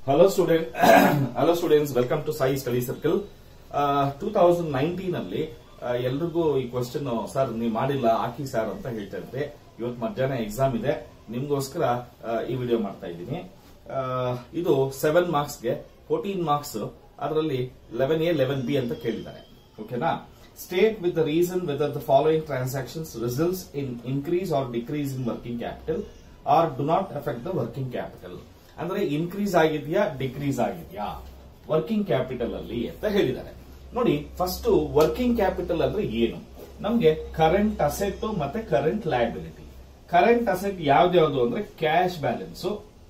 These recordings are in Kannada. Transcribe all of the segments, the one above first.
hello student hello students welcome to Sai study circle two thousand nineteen ಅಲ್ಲಿ ಆ, ಎಲ್ರಿಗೂ ಈ ಕ್ವಶನ್ ಸರ್ ನೀವು ಮಾಡಿಲ್ಲ ಹಾಕಿ ಸರ್ ಅಂತ ಹೇಳ್ತಾ ಇದ್ದೆ ಇವತ್ತು ಮಧ್ಯಾಹ್ನ ಎಕ್ಸಾಮ್ ಇದೆ ನಿಮ್ಗೋಸ್ಕರ ಆ, ಈ ವಿಡಿಯೋ ಮಾಡ್ತಾ ಇದ್ದೀನಿ ಆ, ಇದು ಸೆವೆನ್ ಮಾರ್ಕ್ಸ್ಗೆ ಫೋರ್ಟೀನ್ ಮಾರ್ಕ್ಸ್ ಅದರಲ್ಲಿ ಲೆವೆನ್ ಎ ಲೆವೆನ್ ಬಿ ಅಂತ ಕೇಳಿದ್ದಾರೆ ಓಕೆನಾ state with the reason whether the following transactions results in increase or decrease in working capital or do not effect the working capital ಅಂದ್ರೆ ಇನ್ಕ್ರೀಸ್ ಆಗಿದೆಯಾ ಡಿಕ್ರೀಸ್ ಆಗಿದೆಯಾ ವರ್ಕಿಂಗ್ ಕ್ಯಾಪಿಟಲ್ ಅಲ್ಲಿ ಅಂತ ಹೇಳಿದ್ದಾರೆ ನೋಡಿ ಫಸ್ಟ್ ವರ್ಕಿಂಗ್ ಕ್ಯಾಪಿಟಲ್ ಅಂದ್ರೆ ಏನು ನಮ್ಗೆ ಕರೆಂಟ್ ಅಸೆಟ್ ಮತ್ತೆ ಕರೆಂಟ್ ಲಯಬಿಲಿಟಿ ಕರೆಂಟ್ ಅಸೆಟ್ ಯಾವ್ದ್ಯಾವ್ದು ಅಂದ್ರೆ cash balance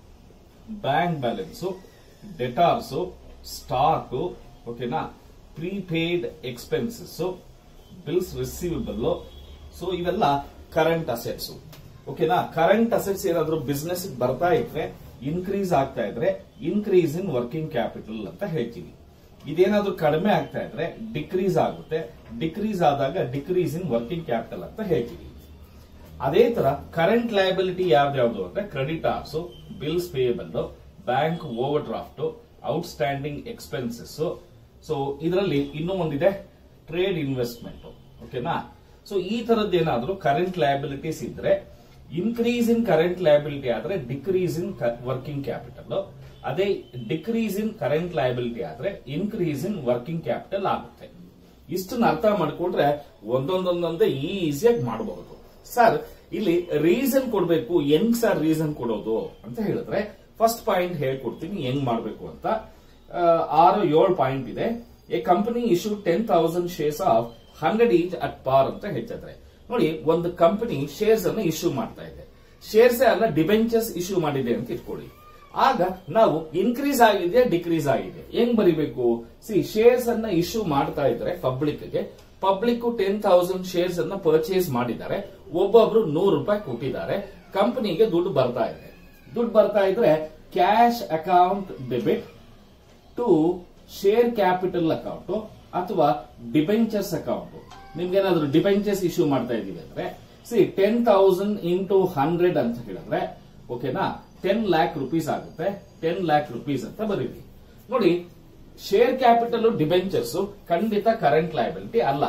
bank balance debtors stock ಓಕೆನಾ prepaid expenses bills receivable so ಇವೆಲ್ಲ ಕರೆಂಟ್ ಅಸೆಟ್ಸ್ ಓಕೆನಾ ಕರೆಂಟ್ ಅಸೆಟ್ಸ್ ಏನಾದ್ರು ಬಿಸ್ನೆಸ್ ಬರ್ತಾ ಇದ್ರೆ ಇನ್ಕ್ರೀಸ್ ಆಗ್ತಾ ಇದ್ರೆ ಇನ್ಕ್ರೀಸ್ ಇನ್ ವರ್ಕಿಂಗ್ ಕ್ಯಾಪಿಟಲ್ ಅಂತ ಹೇಳ್ತೀವಿ ಇದೇನಾದ್ರೂ ಕಡಿಮೆ ಆಗ್ತಾ ಇದ್ರೆ ಡಿಕ್ರೀಸ್ ಆಗುತ್ತೆ ಡಿಕ್ರೀಸ್ ಆದಾಗ ಡಿಕ್ರೀಸ್ ಇನ್ ವರ್ಕಿಂಗ್ ಕ್ಯಾಪಿಟಲ್ ಅಂತ ಹೇಳ್ತೀವಿ ಅದೇ ತರ ಕರೆಂಟ್ ಲಯಬಿಲಿಟಿ ಯಾವ್ದ್ಯಾವ್ದು ಅಂದ್ರೆ creditors bills payable bank overdraft outstanding expenses so ಇದರಲ್ಲಿ ಇನ್ನೂ ಒಂದಿದೆ ಟ್ರೇಡ್ ಇನ್ವೆಸ್ಟ್ಮೆಂಟ್ ಓಕೆನಾ ಸೊ ಈ ತರದ್ದು ಏನಾದ್ರೂ ಕರೆಂಟ್ ಲಯಬಿಲಿಟೀಸ್ ಇದ್ರೆ ಇನ್ಕ್ರೀಸ್ ಇನ್ ಕರೆಂಟ್ ಲಯಬಿಲಿಟಿ ಆದ್ರೆ ಡಿಕ್ರೀಸ್ ಇನ್ ವರ್ಕಿಂಗ್ ಕ್ಯಾಪಿಟಲ್ ಅದೇ ಡಿಕ್ರೀಸ್ ಇನ್ ಕರೆಂಟ್ ಲಯಬಿಲಿಟಿ ಆದ್ರೆ ಇನ್ಕ್ರೀಸ್ ಇನ್ ವರ್ಕಿಂಗ್ ಕ್ಯಾಪಿಟಲ್ ಆಗುತ್ತೆ ಇಷ್ಟನ್ನ ಅರ್ಥ ಮಾಡ್ಕೊಂಡ್ರೆ ಒಂದೊಂದೊಂದೊಂದೇ ಈಸಿಯಾಗಿ ಮಾಡಬಹುದು ಸರ್ ಇಲ್ಲಿ ರೀಸನ್ ಕೊಡ್ಬೇಕು ಹೆಂಗ್ ಸರ್ ರೀಸನ್ ಕೊಡೋದು ಅಂತ ಹೇಳಿದ್ರೆ ಫಸ್ಟ್ ಪಾಯಿಂಟ್ ಹೇಳ್ಕೊಡ್ತೀನಿ ಹೆಂಗ್ ಮಾಡ್ಬೇಕು ಅಂತ ಆ, ಆರು ಏಳು ಪಾಯಿಂಟ್ ಇದೆ A company issue ten thousand shares of hundred each at par ಅಂತ ಹೇಳ್ತಿದ್ರೆ ನೋಡಿ ಒಂದು ಕಂಪನಿ ಶೇರ್ಸ್ ಅನ್ನು ಇಶ್ಯೂ ಮಾಡ್ತಾ ಇದೆ ಶೇರ್ಸ್ ಅಲ್ಲ ಡಿಬೆಂಚರ್ಸ್ ಇಶ್ಯೂ ಮಾಡಿದೆ ಅಂತ ಇಟ್ಕೊಳ್ಳಿ ಆಗ ನಾವು ಇನ್ಕ್ರೀಸ್ ಆಗಿದೆ ಡಿಕ್ರೀಸ್ ಆಗಿದೆ ಹೆಂಗ್ ಬರಿಬೇಕು ಸಿ ಶೇರ್ಸ್ ಅನ್ನ ಇಶ್ಯೂ ಮಾಡ್ತಾ ಇದ್ರೆ ಪಬ್ಲಿಕ್ ಗೆ ಪಬ್ಲಿಕ್ ಟೆನ್ ತೌಸಂಡ್ ಶೇರ್ಸ್ ಅನ್ನ ಪರ್ಚೇಸ್ ಮಾಡಿದ್ದಾರೆ ಒಬ್ಬೊಬ್ರು ನೂರು ರೂಪಾಯಿ ಕೊಟ್ಟಿದ್ದಾರೆ ಕಂಪನಿಗೆ ದುಡ್ಡು ಬರ್ತಾ ಇದೆ ದುಡ್ಡು ಬರ್ತಾ ಇದ್ರೆ cash account debit to share capital account ಅಥವಾ ಡಿಬೆಂಚರ್ಸ್ ಅಕೌಂಟ್ ನಿಮ್ಗೇನಾದ್ರೂ ಡಿಬೆಂಚರ್ಸ್ ಇಶ್ಯೂ ಮಾಡ್ತಾ ಇದೀವಿ ಅಂದ್ರೆ see ten thousand into hundred ಅಂತ ಹೇಳಿದ್ರೆ ಓಕೆನಾ ಟೆನ್ ಲ್ಯಾಕ್ ರುಪೀಸ್ ಆಗುತ್ತೆ ಟೆನ್ ಲ್ಯಾಕ್ ರುಪೀಸ್ ಅಂತ ಬರೀರಿ ನೋಡಿ ಶೇರ್ ಕ್ಯಾಪಿಟಲ್ ಡಿಬೆಂಚರ್ಸ್ ಖಂಡಿತ ಕರೆಂಟ್ ಲಯಬಿಲಿಟಿ ಅಲ್ಲ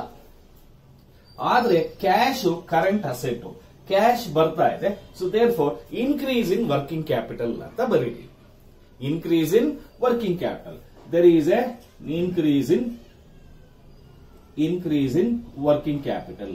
ಆದ್ರೆ ಕ್ಯಾಶ್ ಕರೆಂಟ್ ಅಸೆಟ್ ಕ್ಯಾಶ್ ಬರ್ತಾ ಇದೆ so therefore increase in working capital ಅಂತ ಬರೀರಿ increase in working capital there is a increase in increase in working capital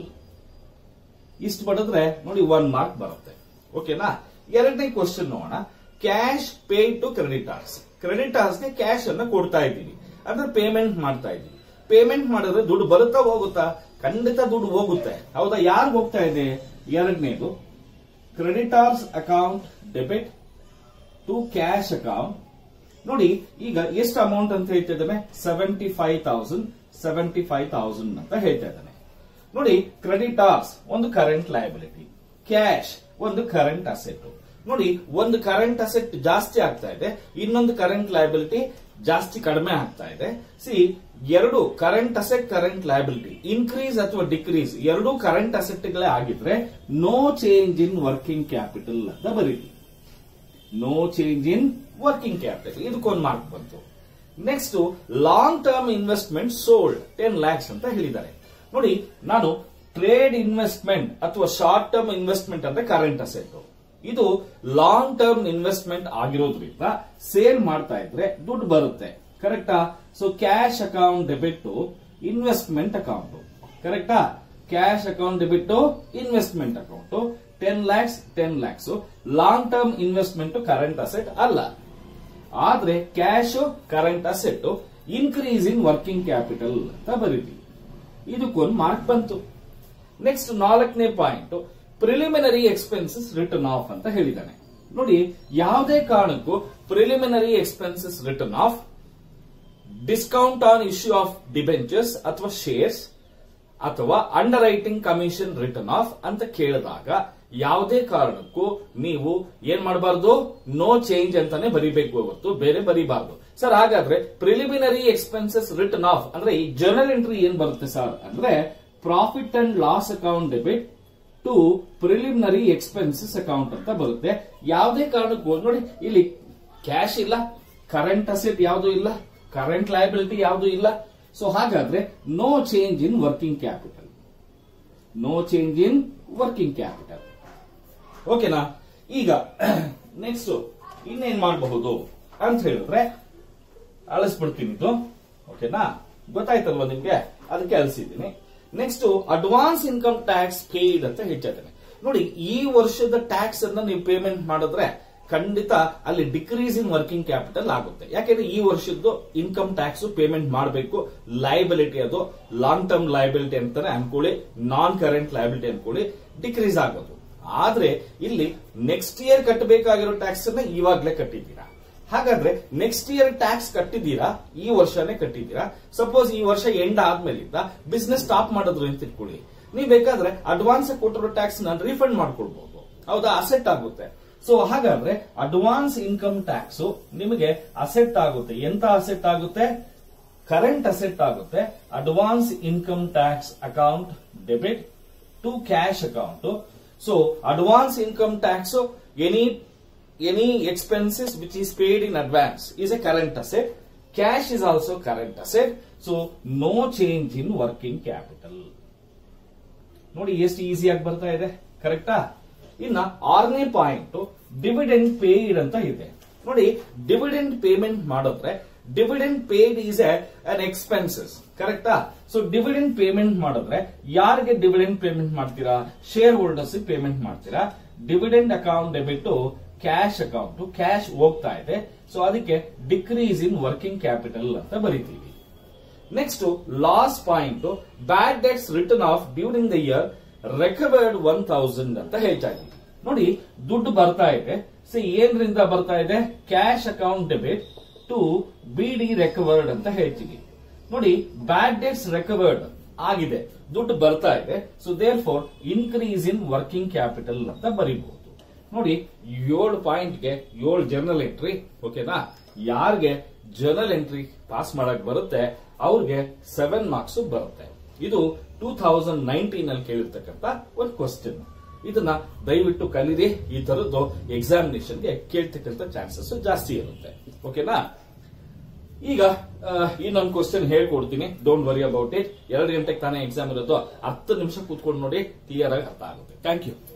ಇಷ್ಟು ಬಡಿದ್ರೆ ನೋಡಿ ಒನ್ ಮಾರ್ಕ್ ಬರುತ್ತೆ ಓಕೆನಾ ಎರಡನೇ ಕ್ವಶನ್ ನೋಡೋಣ ಕ್ಯಾಶ್ ಪೇ ಟು ಕ್ರೆಡಿಟಾರ್ಸ್ ಕ್ರೆಡಿಟಾರ್ಸ್ಗೆ ಕ್ಯಾಶ್ ಅನ್ನ ಕೊಡ್ತಾ ಇದ್ದೀವಿ ಅಂದ್ರೆ ಪೇಮೆಂಟ್ ಮಾಡ್ತಾ ಇದ್ದೀವಿ ಪೇಮೆಂಟ್ ಮಾಡಿದ್ರೆ ದುಡ್ಡು ಬರುತ್ತಾ ಹೋಗುತ್ತಾ ಖಂಡಿತ ದುಡ್ಡು ಹೋಗುತ್ತೆ ಹೌದಾ ಯಾರು ಹೋಗ್ತಾ ಇದೆ ಎರಡನೇದು creditors account debit to cash account ನೋಡಿ ಈಗ ಎಷ್ಟು ಅಮೌಂಟ್ ಅಂತ ಹೇಳ್ತಾ ಇದ್ದಾನೆ seventy five thousand seventy five thousand ಅಂತ ಹೇಳ್ತಾ ಇದ್ದಾನೆ ನೋಡಿ ಕ್ರೆಡಿಟಾರ್ಸ್ ಒಂದು ಕರೆಂಟ್ ಲಯಬಿಲಿಟಿ ಕ್ಯಾಶ್ ಒಂದು ಕರೆಂಟ್ ಅಸೆಟ್ ನೋಡಿ ಒಂದು ಕರೆಂಟ್ ಅಸೆಟ್ ಜಾಸ್ತಿ ಆಗ್ತಾ ಇದೆ ಇನ್ನೊಂದು ಕರೆಂಟ್ ಲಯಬಿಲಿಟಿ ಜಾಸ್ತಿ ಕಡಿಮೆ ಆಗ್ತಾ ಇದೆ ಸಿ ಎರಡು current asset current liability increase ಅಥವಾ ಡಿಕ್ರೀಸ್ ಎರಡೂ ಕರೆಂಟ್ ಅಸೆಟ್ಗಳೇ ಆಗಿದ್ರೆ no change in working capital ಅಂತ ಬರೀತಿ no change in working capital ಇದಕ್ಕೊಂದು ಮಾರ್ಕ್ ಬಂತು next long term investment sold ten lakhs ಅಂತ ಹೇಳಿದ್ದಾರೆ ನೋಡಿ ನಾನು ಟ್ರೇಡ್ ಇನ್ವೆಸ್ಟ್ಮೆಂಟ್ ಅಥವಾ ಶಾರ್ಟ್ ಟರ್ಮ್ ಇನ್ವೆಸ್ಟ್ಮೆಂಟ್ ಅಂದ್ರೆ ಕರೆಂಟ್ ಅಸೆಟ್ ಇದು ಲಾಂಗ್ ಟರ್ಮ್ ಇನ್ವೆಸ್ಟ್ಮೆಂಟ್ ಆಗಿರೋದ್ರಿಂದ ಸೇಲ್ ಮಾಡ್ತಾ ಇದ್ರೆ ದುಡ್ಡು ಬರುತ್ತೆ ಕರೆಕ್ಟಾ so cash account debit to investment account ಕರೆಕ್ಟಾ cash account debit to investment account ten lakhs ten lakhs long term investment current asset ಅಲ್ಲ ಆದ್ರೆ cash current asset increase in working capital ಅಂತ ಬರೀತೀವಿ ಇದಕ್ಕೊಂದು ಮಾರ್ಕ್ ಬಂತು ನೆಕ್ಸ್ಟ್ ನಾಲ್ಕನೇ point preliminary expenses written off ಅಂತ ಹೇಳಿದ್ದಾನೆ ನೋಡಿ ಯಾವುದೇ ಕಾರಣಕ್ಕೂ preliminary expenses written off discount on issue of debentures ಅಥವಾ ಶೇರ್ಸ್ ಅಥವಾ underwriting commission written off ಅಂತ ಕೇಳಿದಾಗ ಯಾವುದೇ ಕಾರಣಕ್ಕೂ ನೀವು ಏನ್ ಮಾಡಬಾರ್ದು ನೋ ಚೇಂಜ್ ಅಂತಾನೆ ಬರಿಬೇಕು ಹೊರತು ಬೇರೆ ಬರಿಬಾರ್ದು ಸರ್ ಹಾಗಾದ್ರೆ ಪ್ರಿಲಿಮಿನರಿ ಎಕ್ಸ್ಪೆನ್ಸಸ್ ರಿಟರ್ನ್ ಆಫ್ ಅಂದ್ರೆ ಈ ಜರ್ನಲ್ ಎಂಟ್ರಿ ಏನ್ ಬರುತ್ತೆ ಸರ್ ಅಂದ್ರೆ profit and loss account debit to preliminary expenses account ಅಂತ ಬರುತ್ತೆ ಯಾವುದೇ ಕಾರಣಕ್ಕೂ ನೋಡಿ ಇಲ್ಲಿ ಕ್ಯಾಶ್ ಇಲ್ಲ ಕರೆಂಟ್ ಅಸೆಟ್ ಯಾವುದು ಇಲ್ಲ ಕರೆಂಟ್ ಲಯಬಿಲಿಟಿ ಯಾವುದು ಇಲ್ಲ ಸೊ ಹಾಗಾದ್ರೆ no change in working capital no change in working capital ಓಕೆನಾ ಈಗ ನೆಕ್ಸ್ಟ್ ಇನ್ನೇನ್ ಮಾಡಬಹುದು ಅಂತ ಹೇಳಿದ್ರೆ ಅಳಿಸ್ಬಿಡ್ತೀನಿ ಇದು ಓಕೆನಾ ಗೊತ್ತಾಯ್ತಲ್ವಾ ನಿಮ್ಗೆ ಅದಕ್ಕೆ ಅಳಿಸಿದ್ದೀನಿ next advance income tax paid ಅಂತ ಹೇಳ್ತಿದ್ದೇನೆ ನೋಡಿ ಈ ವರ್ಷದ ಟ್ಯಾಕ್ಸ್ ಅನ್ನ ನೀವು ಪೇಮೆಂಟ್ ಮಾಡಿದ್ರೆ ಖಂಡಿತ ಅಲ್ಲಿ ಡಿಕ್ರೀಸ್ ಇನ್ ವರ್ಕಿಂಗ್ ಕ್ಯಾಪಿಟಲ್ ಆಗುತ್ತೆ ಯಾಕೆಂದ್ರೆ ಈ ವರ್ಷದ್ದು ಇನ್ಕಮ್ ಟ್ಯಾಕ್ಸ್ ಪೇಮೆಂಟ್ ಮಾಡಬೇಕು ಲಯಬಿಲಿಟಿ ಅದು ಲಾಂಗ್ ಟರ್ಮ್ ಲಯಬಿಲಿಟಿ ಅಂತಾನೆ ಅನ್ಕೊಳ್ಳಿ ನಾನ್ ಕರೆಂಟ್ ಲಯಬಿಲಿಟಿ ಅನ್ಕೊಳ್ಳಿ ಡಿಕ್ರೀಸ್ ಆಗೋದು ಆದ್ರೆ ಇಲ್ಲಿ ನೆಕ್ಸ್ಟ್ ಇಯರ್ ಕಟ್ಟಬೇಕಾಗಿರೋ ಟ್ಯಾಕ್ಸ್ ಅನ್ನ ಇವಾಗ್ಲೇ ಕಟ್ಟಿದ್ದೀರಾ ಹಾಗಾದ್ರೆ ನೆಕ್ಸ್ಟ್ ಇಯರ್ ಟ್ಯಾಕ್ಸ್ ಕಟ್ಟಿದ್ದೀರಾ ಈ ವರ್ಷನೇ ಕಟ್ಟಿದ್ದೀರಾ ಸಪೋಸ್ ಈ ವರ್ಷ ಎಂಡ್ ಆದ್ಮೇಲಿಂದ ಬಿಸ್ನೆಸ್ ಸ್ಟಾಪ್ ಮಾಡಿದ್ರು ಅಂತ ಇಟ್ಕೊಳ್ಳಿ ನೀವು ಬೇಕಾದ್ರೆ ಅಡ್ವಾನ್ಸ್ ಕೊಟ್ಟಿರೋ ಟ್ಯಾಕ್ಸ್ ನ ರೀಫಂಡ್ ಮಾಡ್ಕೊಳ್ಬಹುದು ಹೌದಾ ಅಸೆಟ್ ಆಗುತ್ತೆ ಸೊ ಹಾಗಾದ್ರೆ ಅಡ್ವಾನ್ಸ್ ಇನ್ಕಮ್ ಟ್ಯಾಕ್ಸ್ ನಿಮಗೆ ಅಸೆಟ್ ಆಗುತ್ತೆ ಎಂತ ಅಸೆಟ್ ಆಗುತ್ತೆ ಕರೆಂಟ್ ಅಸೆಟ್ ಆಗುತ್ತೆ advance income tax account debit to cash account so advance income tax any any expenses which is paid in advance is a current asset cash is also current asset so no change in working capital ನೋಡಿ ಎಷ್ಟು ಈಸಿಯಾಗಿ ಬರ್ತಾ ಇದೆ ಕರೆಕ್ಟಾ ಇನ್ನ ಆರನೇ ಪಾಯಿಂಟ್ ಡಿವಿಡೆಂಡ್ ಪೇಯ್ಡ್ ಅಂತ ಇದೆ ನೋಡಿ ಡಿವಿಡೆಂಡ್ ಪೇಮೆಂಟ್ ಮಾಡಿದ್ರೆ dividend paid is an expenses ಕರೆಕ್ಟಾ ಸೊ ಡಿವಿಡೆಂಡ್ ಪೇಮೆಂಟ್ ಮಾಡಿದ್ರೆ ಯಾರಿಗೆ ಡಿವಿಡೆಂಡ್ ಪೇಮೆಂಟ್ ಮಾಡ್ತೀರಾ ಶೇರ್ ಹೋಲ್ಡರ್ಸ್ ಪೇಮೆಂಟ್ ಮಾಡ್ತೀರಾ dividend account debit cash account cash ಹೋಗ್ತಾ ಇದೆ ಸೊ ಅದಕ್ಕೆ ಡಿಕ್ರೀಸ್ ಇನ್ ವರ್ಕಿಂಗ್ ಕ್ಯಾಪಿಟಲ್ ಅಂತ ಬರಿತೀವಿ next last point bad debts written off during the year recovered one thousand ಅಂತ ಹೇಳ್ತಾ ಇದ್ದೀವಿ ನೋಡಿ ದುಡ್ಡು ಬರ್ತಾ ಇದೆ ಸಿ ಏನ್ರಿಂದ ಬರ್ತಾ ಇದೆ cash account debit to B D recovered ಅಂತ ಹೇಳ್ತೀವಿ ನೋಡಿ ಬ್ಯಾಡ್ ಡೆಟ್ಸ್ ರೆಕವರ್ಡ್ ಆಗಿದೆ ದುಡ್ಡು ಬರ್ತಾ ಇದೆ so therefore increase in working capital ಅಂತ ಬರೀಬಹುದು ನೋಡಿ ಏಳು ಪಾಯಿಂಟ್ಗೆ ಏಳು ಜರ್ನಲ್ ಎಂಟ್ರಿ ಓಕೆನಾ ಯಾರಿಗೆ ಜರ್ನಲ್ ಎಂಟ್ರಿ ಪಾಸ್ ಮಾಡಕ್ ಬರುತ್ತೆ ಅವ್ರಿಗೆ ಸೆವೆನ್ ಮಾರ್ಕ್ಸ್ ಬರುತ್ತೆ ಇದು ಟೂ ಥೌಸಂಡ್ ನೈನ್ಟೀನ್ ಅಲ್ಲಿ ಕೇಳಿರ್ತಕ್ಕಂತ ಒಂದು ಕ್ವಶನ್ ಇದನ್ನ ದಯವಿಟ್ಟು ಕಲೀರಿ ಈ ತರದ್ದು ಎಕ್ಸಾಮಿನೇಷನ್ಗೆ ಕೇಳ್ತಕ್ಕಂಥ ಚಾನ್ಸಸ್ ಜಾಸ್ತಿ ಇರುತ್ತೆ ಓಕೆನಾ ಈಗ ಇನ್ನೊಂದು ಕ್ವಶನ್ ಹೇಳ್ಕೊಡ್ತೀನಿ ಡೋಂಟ್ ವರಿ ಅಬೌಟ್ ಇಟ್ ಎರಡು ಗಂಟೆಗೆ ತಾನೇ ಎಕ್ಸಾಮ್ ಇರೋದು ಹತ್ತು ನಿಮಿಷ ಕೂತ್ಕೊಂಡು ನೋಡಿ ಕ್ಲಿಯರ್ ಆಗಿ ಅರ್ಥ ಆಗುತ್ತೆ ಥ್ಯಾಂಕ್ ಯು